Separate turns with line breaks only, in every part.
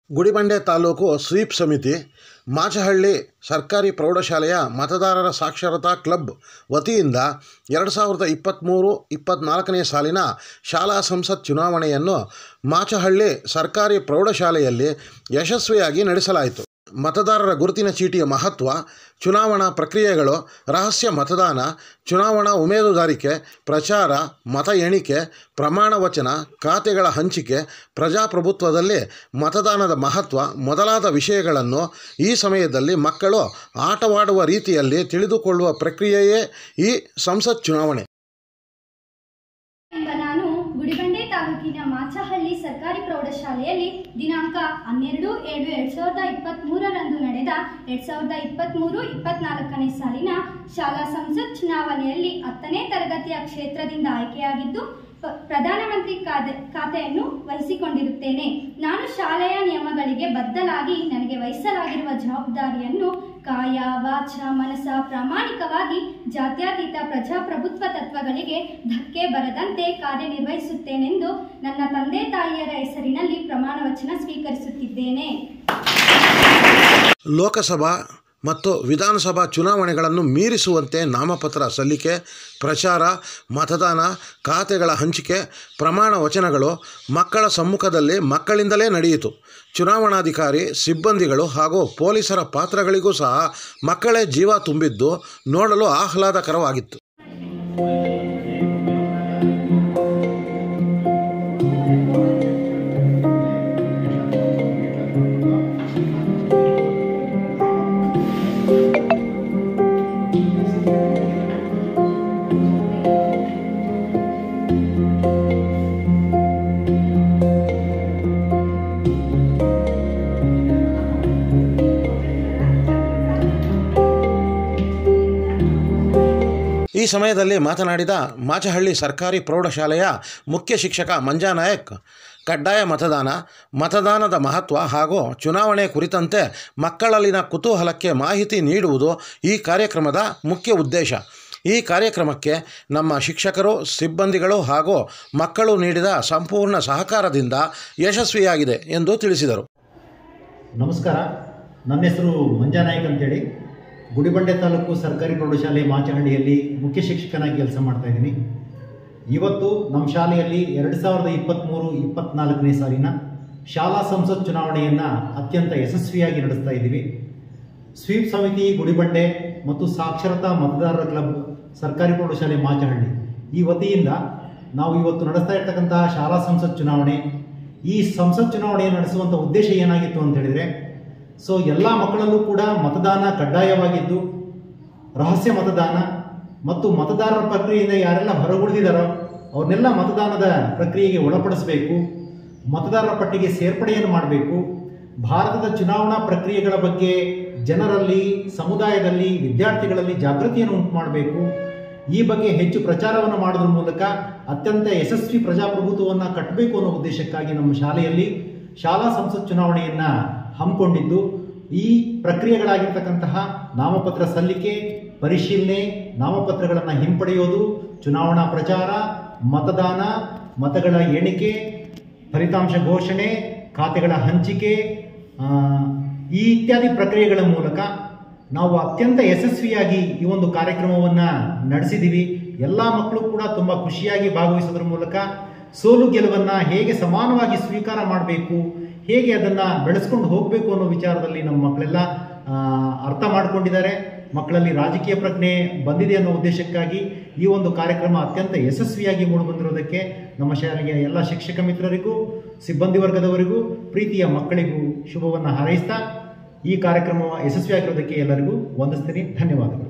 Gudibande taluk sweep ಸಮಿತಿ ಮಾಚಹಳ್ಳಿ ಸರ್ಕಾರಿ ಪ್ರೌಢಶಾಲೆಯ ಮತದಾರರ ಸಾಕ್ಷರತಾ ಕ್ಲಬ್ ವತಿಯಿಂದ ಎರಡು ಸಾವಿರದ ಇಪ್ಪತ್ತ್ಮೂರು ಇಪ್ಪತ್ತ್ನಾಲ್ಕನೇ ಸಾಲಿನ ಶಾಲಾ ಸಂಸತ್ ಚುನಾವಣೆಯನ್ನು ಮಾಚಹಳ್ಳಿ ಸರ್ಕಾರಿ ಪ್ರೌಢಶಾಲೆಯಲ್ಲಿ ಯಶಸ್ವಿಯಾಗಿ ನಡೆಸಲಾಯಿತು ಮತದಾರರ ಗುರುತಿನ ಚೀಟಿಯ ಮಹತ್ವ ಚುನಾವಣಾ ಪ್ರಕ್ರಿಯೆಗಳು ರಹಸ್ಯ ಮತದಾನ ಚುನಾವಣಾ ಉಮೇದುದಾರಿಕೆ ಪ್ರಚಾರ ಮತ ಎಣಿಕೆ ಪ್ರಮಾಣ ವಚನ ಖಾತೆಗಳ ಹಂಚಿಕೆ ಪ್ರಜಾಪ್ರಭುತ್ವದಲ್ಲಿ ಮತದಾನದ ಮಹತ್ವ ಮೊದಲಾದ ವಿಷಯಗಳನ್ನು ಈ ಸಮಯದಲ್ಲಿ ಮಕ್ಕಳು ಆಟವಾಡುವ ರೀತಿಯಲ್ಲಿ ತಿಳಿದುಕೊಳ್ಳುವ ಪ್ರಕ್ರಿಯೆಯೇ ಈ ಸಂಸತ್ ಚುನಾವಣೆ
ಎಂಬ ನಾನು ಗುಡಿಬಂಡೆ ತಾಲೂಕಿನ ಮಾಚಹಳ್ಳಿ ಸರ್ಕಾರಿ ಪ್ರೌಢಶಾಲೆಯಲ್ಲಿ ದಿನಾಂಕ ಹನ್ನೆರಡು ಏಳು ಎರಡ್ ಸಾವಿರದ ಇಪ್ಪತ್ತ್ ಮೂರರಂದು ನಡೆದ ಎರಡ್ ಸಾವಿರದ ಇಪ್ಪತ್ತ್ ಮೂರು ಇಪ್ಪತ್ನಾಲ್ಕನೇ ಸಾಲಿನ ಶಾಲಾ ಸಂಸತ್ ಚುನಾವಣೆಯಲ್ಲಿ ಹತ್ತನೇ ತರಗತಿಯ ಕ್ಷೇತ್ರದಿಂದ ಆಯ್ಕೆಯಾಗಿದ್ದು ಪ- ಪ್ರಧಾನಮಂತ್ರಿ ಖಾತೆ ಖಾತೆಯನ್ನು ವಹಿಸಿಕೊಂಡಿರುತ್ತೇನೆ ನಾನು ಶಾಲೆಯ ನಿಯಮಗಳಿಗೆ ಬದ್ಧನಾಗಿ ನನಗೆ ವಹಿಸಲಾಗಿರುವ ಜವಾಬ್ದಾರಿಯನ್ನು ಕಾಯ ವಾಚ ಮನಸ ಪ್ರಾಮಾಣಿಕವಾಗಿ ಜಾತ್ಯತೀತ ಪ್ರಜಾಪ್ರಭುತ್ವ ತತ್ವಗಳಿಗೆ ಧಕ್ಕೆ ಬರದಂತೆ ಕಾರ್ಯನಿರ್ವಹಿಸುತ್ತೇನೆಂದು ನನ್ನ ತಂದೆ ತಾಯಿಯರ ಹೆಸರಿನಲ್ಲಿ ಪ್ರಮಾಣ ವಚನ ಸ್ವೀಕರಿಸುತ್ತಿದ್ದೇನೆ
ಲೋಕಸಭಾ ಮತ್ತು ವಿಧಾನಸಭಾ ಚುನಾವಣೆಗಳನ್ನು ಮೀರಿಸುವಂತೆ ನಾಮಪತ್ರ ಸಲ್ಲಿಕೆ ಪ್ರಚಾರ ಮತದಾನ ಖಾತೆಗಳ ಹಂಚಿಕೆ ಪ್ರಮಾಣ ವಚನಗಳು ಮಕ್ಕಳ ಸಮ್ಮುಖದಲ್ಲಿ ಮಕ್ಕಳಿಂದಲೇ ನಡೆಯಿತು ಚುನಾವಣಾಧಿಕಾರಿ ಸಿಬ್ಬಂದಿಗಳು ಹಾಗೂ ಪೊಲೀಸರ ಪಾತ್ರಗಳಿಗೂ ಸಹ ಮಕ್ಕಳೇ ಜೀವ ತುಂಬಿದ್ದು ನೋಡಲು ಆಹ್ಲಾದಕರವಾಗಿತ್ತು ಈ ಸಮಯದಲ್ಲಿ ಮಾತನಾಡಿದ ಮಾಚಹಳ್ಳಿ ಸರ್ಕಾರಿ ಪ್ರೌಢಶಾಲೆಯ ಮುಖ್ಯ ಶಿಕ್ಷಕ ಮಂಜಾ ನಾಯಕ್ ಕಡ್ಡಾಯ ಮತದಾನ ಮತದಾನದ ಮಹತ್ವ ಹಾಗೂ ಚುನಾವಣೆ ಕುರಿತಂತೆ ಮಕ್ಕಳಲ್ಲಿನ ಕುತೂಹಲಕ್ಕೆ ಮಾಹಿತಿ ನೀಡುವುದು ಈ ಕಾರ್ಯಕ್ರಮದ ಮುಖ್ಯ ಉದ್ದೇಶ ಈ ಕಾರ್ಯಕ್ರಮಕ್ಕೆ ನಮ್ಮ ಶಿಕ್ಷಕರು ಸಿಬ್ಬಂದಿಗಳು ಹಾಗೂ ಮಕ್ಕಳು ನೀಡಿದ ಸಂಪೂರ್ಣ ಸಹಕಾರದಿಂದ ಯಶಸ್ವಿಯಾಗಿದೆ ಎಂದು ತಿಳಿಸಿದರು
ನಮಸ್ಕಾರ ನನ್ನ ಹೆಸರು ಮಂಜಾ ನಾಯಕ್ ಅಂತೇಳಿ ಗುಡಿಬಂಡೆ ತಾಲೂಕು ಸರ್ಕಾರಿ ಪ್ರೌಢಶಾಲೆ ಮಾಚಹಳ್ಳಿಯಲ್ಲಿ ಮುಖ್ಯ ಶಿಕ್ಷಕನಾಗಿ ಕೆಲಸ ಮಾಡ್ತಾ ಇದ್ದೀನಿ ಇವತ್ತು ನಮ್ಮ ಶಾಲೆಯಲ್ಲಿ ಎರಡು ಸಾವಿರದ ಇಪ್ಪತ್ತ್ಮೂರು ಇಪ್ಪತ್ತ್ನಾಲ್ಕನೇ ಸಾಲಿನ ಶಾಲಾ ಸಂಸತ್ ಚುನಾವಣೆಯನ್ನು ಅತ್ಯಂತ ಯಶಸ್ವಿಯಾಗಿ ನಡೆಸ್ತಾ ಇದ್ದೀವಿ ಸ್ವೀಪ್ ಸಮಿತಿ ಗುಡಿಬಂಡೆ ಮತ್ತು ಸಾಕ್ಷರತಾ ಮತದಾರರ ಕ್ಲಬ್ ಸರ್ಕಾರಿ ಪ್ರೌಢಶಾಲೆ ಮಾಚಹಳ್ಳಿ ಈ ವತಿಯಿಂದ ನಾವು ಇವತ್ತು ನಡೆಸ್ತಾ ಇರ್ತಕ್ಕಂತಹ ಶಾಲಾ ಸಂಸತ್ ಚುನಾವಣೆ ಈ ಸಂಸತ್ ಚುನಾವಣೆಯನ್ನು ನಡೆಸುವಂಥ ಉದ್ದೇಶ ಏನಾಗಿತ್ತು ಅಂತ ಹೇಳಿದರೆ ಸೊ ಎಲ್ಲ ಮಕ್ಕಳಲ್ಲೂ ಕೂಡ ಮತದಾನ ಕಡ್ಡಾಯವಾಗಿದ್ದು ರಹಸ್ಯ ಮತದಾನ ಮತ್ತು ಮತದಾರರ ಪ್ರಕ್ರಿಯೆಯಿಂದ ಯಾರೆಲ್ಲ ಹೊರಗುಳಿದಿದ್ದಾರೋ ಅವ್ರನ್ನೆಲ್ಲ ಮತದಾನದ ಪ್ರಕ್ರಿಯೆಗೆ ಒಳಪಡಿಸಬೇಕು ಮತದಾರರ ಪಟ್ಟಿಗೆ ಸೇರ್ಪಡೆಯನ್ನು ಮಾಡಬೇಕು ಭಾರತದ ಚುನಾವಣಾ ಪ್ರಕ್ರಿಯೆಗಳ ಬಗ್ಗೆ ಜನರಲ್ಲಿ ಸಮುದಾಯದಲ್ಲಿ ವಿದ್ಯಾರ್ಥಿಗಳಲ್ಲಿ ಜಾಗೃತಿಯನ್ನು ಉಂಟು ಮಾಡಬೇಕು ಈ ಬಗ್ಗೆ ಹೆಚ್ಚು ಪ್ರಚಾರವನ್ನು ಮಾಡೋದ್ರ ಮೂಲಕ ಅತ್ಯಂತ ಯಶಸ್ವಿ ಪ್ರಜಾಪ್ರಭುತ್ವವನ್ನು ಕಟ್ಟಬೇಕು ಅನ್ನೋ ಉದ್ದೇಶಕ್ಕಾಗಿ ನಮ್ಮ ಶಾಲೆಯಲ್ಲಿ ಶಾಲಾ ಸಂಸತ್ ಚುನಾವಣೆಯನ್ನು ಹಮ್ಮಿಕೊಂಡಿದ್ದು ಈ ಪ್ರಕ್ರಿಯೆಗಳಾಗಿರ್ತಕ್ಕಂತಹ ನಾಮಪತ್ರ ಸಲ್ಲಿಕೆ ಪರಿಶೀಲನೆ ನಾಮಪತ್ರಗಳನ್ನು ಹಿಂಪಡೆಯೋದು ಚುನಾವಣಾ ಪ್ರಚಾರ ಮತದಾನ ಮತಗಳ ಎಣಿಕೆ ಫಲಿತಾಂಶ ಘೋಷಣೆ ಖಾತೆಗಳ ಹಂಚಿಕೆ ಆ, ಈ ಇತ್ಯಾದಿ ಪ್ರಕ್ರಿಯೆಗಳ ಮೂಲಕ ನಾವು ಅತ್ಯಂತ ಯಶಸ್ವಿಯಾಗಿ ಈ ಒಂದು ಕಾರ್ಯಕ್ರಮವನ್ನು ನಡೆಸಿದ್ದೀವಿ ಎಲ್ಲ ಮಕ್ಕಳು ಕೂಡ ತುಂಬ ಖುಷಿಯಾಗಿ ಭಾಗವಹಿಸೋದ್ರ ಮೂಲಕ ಸೋಲು ಗೆಲುವನ್ನು ಹೇಗೆ ಸಮಾನವಾಗಿ ಸ್ವೀಕಾರ ಮಾಡಬೇಕು ಹೇಗೆ ಅದನ್ನು ಬೆಳೆಸ್ಕೊಂಡು ಹೋಗಬೇಕು ಅನ್ನೋ ವಿಚಾರದಲ್ಲಿ ನಮ್ಮ ಮಕ್ಕಳೆಲ್ಲ ಆ, ಅರ್ಥ ಮಾಡ್ಕೊಂಡಿದ್ದಾರೆ ಮಕ್ಕಳಲ್ಲಿ ರಾಜಕೀಯ ಪ್ರಜ್ಞೆ ಬಂದಿದೆ ಅನ್ನೋ ಉದ್ದೇಶಕ್ಕಾಗಿ ಈ ಒಂದು ಕಾರ್ಯಕ್ರಮ ಅತ್ಯಂತ ಯಶಸ್ವಿಯಾಗಿ ಮೂಡಿಬಂದಿರೋದಕ್ಕೆ ನಮ್ಮ ಶಾಲೆಯ ಎಲ್ಲ ಶಿಕ್ಷಕ ಮಿತ್ರರಿಗೂ ಸಿಬ್ಬಂದಿ ವರ್ಗದವರಿಗೂ ಪ್ರೀತಿಯ ಮಕ್ಕಳಿಗೂ ಶುಭವನ್ನು ಹಾರೈಸ್ತಾ ಈ ಕಾರ್ಯಕ್ರಮ ಯಶಸ್ವಿಯಾಗಿರೋದಕ್ಕೆ ಎಲ್ಲರಿಗೂ ವಂದಿಸ್ತೀನಿ ಧನ್ಯವಾದಗಳು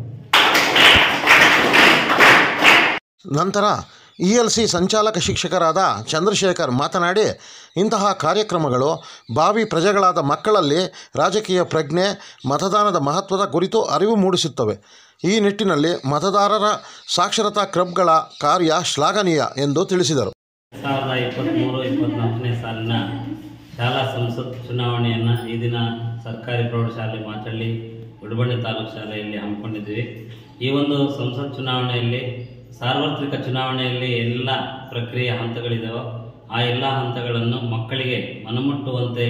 ನಂತರ ಇ ಎಲ್ ಸಿ ಸಂಚಾಲಕ ಶಿಕ್ಷಕರಾದ ಚಂದ್ರಶೇಖರ್ ಮಾತನಾಡಿ ಇಂತಹ ಕಾರ್ಯಕ್ರಮಗಳು ಭಾವಿ ಪ್ರಜೆಗಳಾದ ಮಕ್ಕಳಲ್ಲಿ ರಾಜಕೀಯ ಪ್ರಜ್ಞೆ ಮತದಾನದ ಮಹತ್ವದ ಕುರಿತು ಅರಿವು ಮೂಡಿಸುತ್ತವೆ ಈ ನಿಟ್ಟಿನಲ್ಲಿ ಮತದಾರರ ಸಾಕ್ಷರತಾ ಕ್ಲಬ್ಗಳ ಕಾರ್ಯ ಶ್ಲಾಘನೀಯ ಎಂದು ತಿಳಿಸಿದರು
ಸಾವಿರದ ಇಪ್ಪತ್ತ್ಮೂರು ಇಪ್ಪತ್ತ್ನಾಲ್ಕನೇ ಸಾಲಿನ ಶಾಲಾ ಸಂಸತ್ ಚುನಾವಣೆಯನ್ನು ಈ ದಿನ ಸರ್ಕಾರಿ ಪ್ರೌಢಶಾಲೆ ಮಾಚಳ್ಳಿ ಉಡುಬಂಡೆ ತಾಲೂಕು ಶಾಲೆಯಲ್ಲಿ ಹಮ್ಮಿಕೊಂಡಿದ್ದೀವಿ ಈ ಒಂದು ಸಂಸತ್ ಚುನಾವಣೆಯಲ್ಲಿ ಸಾರ್ವತ್ರಿಕ ಚುನಾವಣೆಯಲ್ಲಿ ಎಲ್ಲ ಪ್ರಕ್ರಿಯೆ ಹಂತಗಳಿದಾವೋ ಆ ಎಲ್ಲ ಹಂತಗಳನ್ನು ಮಕ್ಕಳಿಗೆ ಮನಮುಟ್ಟುವಂತೆ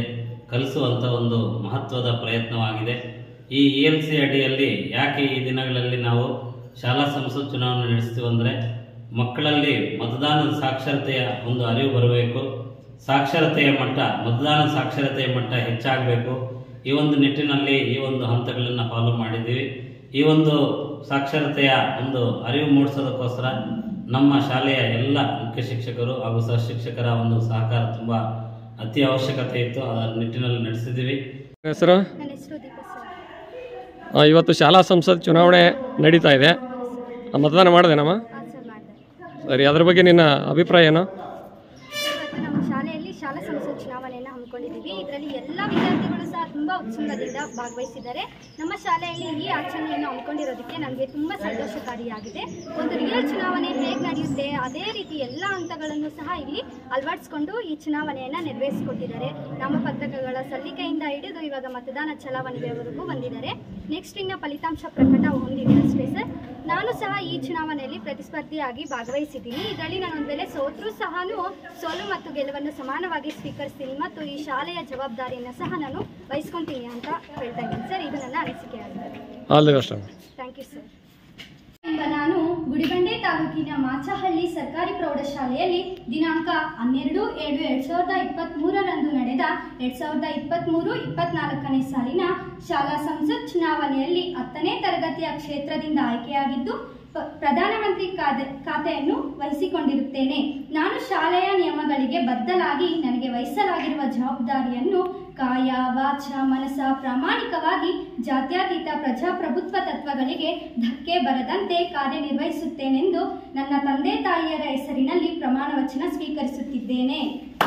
ಕಲಿಸುವಂಥ ಒಂದು ಮಹತ್ವದ ಪ್ರಯತ್ನವಾಗಿದೆ ಈ ಇ ಎಲ್ ಸಿ ಅಡಿಯಲ್ಲಿ ಯಾಕೆ ಈ ದಿನಗಳಲ್ಲಿ ನಾವು ಶಾಲಾ ಸಂಸತ್ ಚುನಾವಣೆ ನಡೆಸ್ತೀವಿ ಅಂದರೆ ಮಕ್ಕಳಲ್ಲಿ ಮತದಾನದ ಸಾಕ್ಷರತೆಯ ಒಂದು ಅರಿವು ಬರಬೇಕು ಸಾಕ್ಷರತೆಯ ಮಟ್ಟ ಮತದಾನ ಸಾಕ್ಷರತೆಯ ಮಟ್ಟ ಹೆಚ್ಚಾಗಬೇಕು ಈ ಒಂದು ನಿಟ್ಟಿನಲ್ಲಿ ಈ ಒಂದು ಹಂತಗಳನ್ನು ಫಾಲೋ ಮಾಡಿದ್ದೀವಿ ಈ ಒಂದು ಸಾಕ್ಷರತೆಯ ಒಂದು ಅರಿವು ಮೂಡಿಸೋದಕ್ಕೋಸ್ಕರ ನಮ್ಮ ಶಾಲೆಯ ಎಲ್ಲ ಮುಖ್ಯ ಶಿಕ್ಷಕರು ಹಾಗೂ ಸಹ ಶಿಕ್ಷಕರ ಒಂದು ಸಹಕಾರ ತುಂಬ ಅತಿ ಅವಶ್ಯಕತೆ ಇತ್ತು ಆ ನಿಟ್ಟಿನಲ್ಲಿ ನಡೆಸಿದ್ದೀವಿ
ಹೆಸರು
ನನ್ನ ಹೆಸರು ದೀಪ ಸರ್
ಆ, ಇವತ್ತು ಶಾಲಾ ಸಂಸತ್ ಚುನಾವಣೆ ನಡೀತಾ ಇದೆ ಆ, ಮತದಾನ ಮಾಡಿದೆನಮ್ಮ
ಹಾಂ ಸರ್ ಮಾಡಿದೆ
ಸರಿ ಅದ್ರ ಬಗ್ಗೆ ನಿನ್ನ ಅಭಿಪ್ರಾಯ ಏನು
ಇವತ್ತು ನಮ್ಮ ಶಾಲೆಯಲ್ಲಿ ಶಾಲಾ ಸಂಸತ್ ಚುನಾವಣೆಯನ್ನು ಹಮ್ಮಿಕೊಂಡಿದ್ದೀವಿ ಇದರಲ್ಲಿ ಎಲ್ಲ ವಿದ್ಯಾರ್ಥಿಗಳು ಸಹ ತುಂಬ ಉತ್ಸುಕದಿಂದ ಭಾಗವಹಿಸಿದ್ದಾರೆ ನಮ್ಮ ಶಾಲೆಯಲ್ಲಿ ಈ ಆಚರಣೆಯನ್ನು ಹಮ್ಮಿಕೊಂಡಿರೋದಕ್ಕೆ ನನಗೆ ತುಂಬ ಸಂತೋಷಕಾರಿಯಾಗಿದೆ ಒಂದು ರಿಯಲ್ ಚುನಾವಣೆ ಹೇಗೆ ನಡೆಯುತ್ತೆ ಅದೇ ರೀತಿ ಎಲ್ಲ ಹಂತಗಳನ್ನು ಸಹ ಇಲ್ಲಿ ಅಳವಡಿಸ್ಕೊಂಡು ಈ ಚುನಾವಣೆಯನ್ನು ನೆರವೇರಿಸಿಕೊಟ್ಟಿದ್ದಾರೆ ನಾಮಪತ್ರಗಳ ಸಲ್ಲಿಕೆಯಿಂದ ಹಿಡಿದು ಇವಾಗ ಮತದಾನ ಚಲಾವಣೆಯವರೆಗೂ ಬಂದಿದ್ದಾರೆ ನೆಕ್ಸ್ಟ್ ಇನ್ನು ಫಲಿತಾಂಶ ಪ್ರಕಟ ಹೊಂದಿದೆ ಅಷ್ಟೇ ಸರ್ ನಾನು ಸಹ ಈ ಚುನಾವಣೆಯಲ್ಲಿ ಪ್ರತಿಸ್ಪರ್ಧಿಯಾಗಿ ಭಾಗವಹಿಸಿದ್ದೀನಿ ಇದರಲ್ಲಿ ನಾನು ಒಂದು ವೇಳೆ ಸೋತ್ರೂ ಸಹ ಸೋಲು ಮತ್ತು ಗೆಲುವನ್ನು ಸಮಾನವಾಗಿ ಸ್ವೀಕರಿಸ್ತೀನಿ ಮತ್ತು ಈ ಶಾಲೆಯ ಜವಾಬ್ದಾರಿಯನ್ನು ಸಹ ನಾನು ವಹಿಸ್ಕೊತೀನಿ ಅಂತ ಹೇಳ್ತಾ ಇದ್ದೀನಿ ಸರ್ ಇದು ನನ್ನ ಅನಿಸಿಕೆಯಾಗಿದೆ
ಆಲ್ ದಿ ಬೆಸ್ಟ್ ಅಮ್ಮ
ಥ್ಯಾಂಕ್ ಯು ಸರ್ ಎಂಬ ನಾನು ಗುಡಿಬಂಡೆ ತಾಲೂಕಿನ ಮಾಚಹಳ್ಳಿ ಸರ್ಕಾರಿ ಪ್ರೌಢಶಾಲೆಯಲ್ಲಿ ದಿನಾಂಕ ಹನ್ನೆರಡು ಏಳು ಎರಡ್ ಸಾವಿರದ ಇಪ್ಪತ್ತ್ ಮೂರರಂದು ನಡೆದ ಎರಡ್ ಸಾವಿರದ ಇಪ್ಪತ್ತ್ ಮೂರು ಇಪ್ಪತ್ನಾಲ್ಕನೇ ಸಾಲಿನ ಶಾಲಾ ಸಂಸತ್ ಚುನಾವಣೆಯಲ್ಲಿ ಹತ್ತನೇ ತರಗತಿಯ ಕ್ಷೇತ್ರದಿಂದ ಆಯ್ಕೆಯಾಗಿದ್ದು ಪ- ಪ್ರಧಾನಮಂತ್ರಿ ಖಾತೆ ಖಾತೆಯನ್ನು ವಹಿಸಿಕೊಂಡಿರುತ್ತೇನೆ ನಾನು ಶಾಲೆಯ ನಿಯಮಗಳಿಗೆ ಬದ್ಧಲಾಗಿ ನನಗೆ ವಹಿಸಲಾಗಿರುವ ಜವಾಬ್ದಾರಿಯನ್ನು ಕಾಯ ವಾಚ ಮನಸ ಪ್ರಾಮಾಣಿಕವಾಗಿ ಜಾತ್ಯತೀತ ಪ್ರಜಾಪ್ರಭುತ್ವ ತತ್ವಗಳಿಗೆ ಧಕ್ಕೆ ಬರದಂತೆ ಕಾರ್ಯನಿರ್ವಹಿಸುತ್ತೇನೆಂದು ನನ್ನ ತಂದೆ ತಾಯಿಯರ ಹೆಸರಿನಲ್ಲಿ ಪ್ರಮಾಣ ವಚನ ಸ್ವೀಕರಿಸುತ್ತಿದ್ದೇನೆ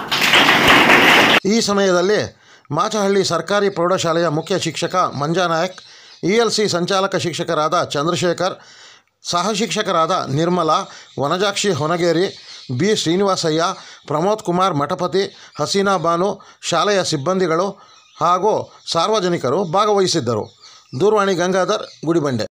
ಈ ಸಮಯದಲ್ಲಿ ಮಾಚಹಳ್ಳಿ ಸರ್ಕಾರಿ ಪ್ರೌಢಶಾಲೆಯ ಮುಖ್ಯ ಶಿಕ್ಷಕ Manja Nayak E L C ಸಂಚಾಲಕ ಶಿಕ್ಷಕರಾದ ಚಂದ್ರಶೇಖರ್ ಸಹ ಶಿಕ್ಷಕರಾದ ನಿರ್ಮಲಾ ವನಜಾಕ್ಷಿ ಹೊನಗೇರಿ ಬಿ ಶ್ರೀನಿವಾಸಯ್ಯ ಪ್ರಮೋದ್ ಕುಮಾರ್ ಮಠಪತಿ ಹಸೀನಾ ಬಾನು ಶಾಲೆಯ ಸಿಬ್ಬಂದಿಗಳು ಹಾಗೂ ಸಾರ್ವಜನಿಕರು ಭಾಗವಹಿಸಿದ್ದರು ದೂರವಾಣಿ ಗಂಗಾಧರ್ ಗುಡಿಬಂಡೆ